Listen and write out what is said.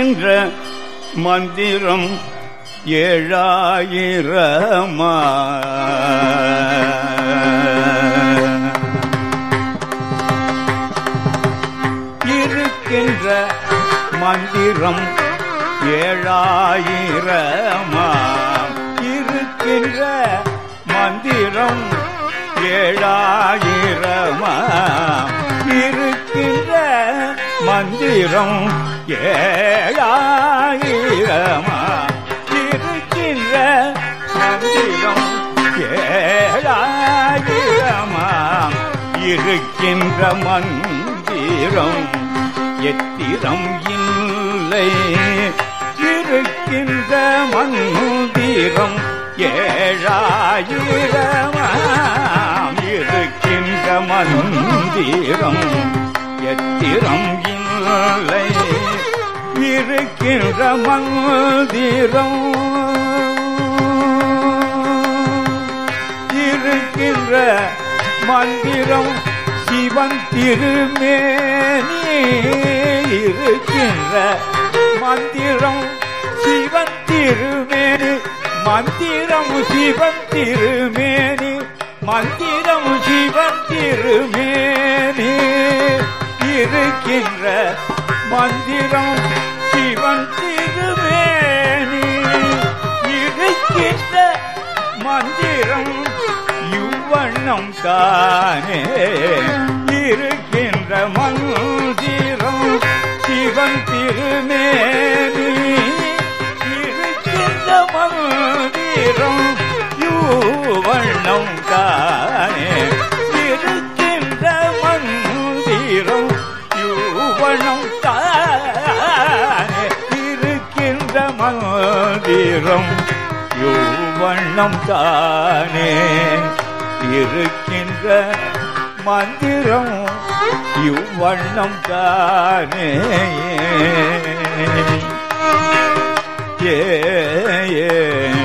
இருக்கின்ற மந்திரம் ஏழாயிரமா இருக்கின்ற மந்திரம் ஏழாயிரமா இருக்கின்ற மந்திரம் ஏழாயிரமா இருக்கின்ற மந்திரம் ஏழாயிரமா இருக்கின்ற மந்திரம் ஏழாயிரமா இருக்கின்ற மந்திரம் எத்திரம் இல்லை இருக்கின்ற மந்திரம் ஏழாயிரமாம் இருக்கின்ற மந்திரம் எத்திரம் இல்லை இருக்கின்ற மந்திரம் இருக்கின்ற மந்திரம் சிவன் திருமேனி இருக்கின்ற மந்திரம் சிவன் திருமேனி மந்திரம் சிவன் திருமேனி மந்திரம் சிவன் திருமேனி இருக்கின்ற மந்திரம் சிவன் திருமேனி இருக்கின்ற மந்திரம் இவ்வண்ணம் தானே இருக்கின்ற மந்திரம் சிவன் திருமேனி இருக்கின்ற மந்திரம் யூவண்ணம் தானே இருக்கின்ற மந்திரம் யூவண்ணம் தானே இருக்கின்ற மந்திரம் யூவண்ணம் தானே இருக்கின்ற மந்திரம் இவ்வண்ணம் தானே ஏ ஏ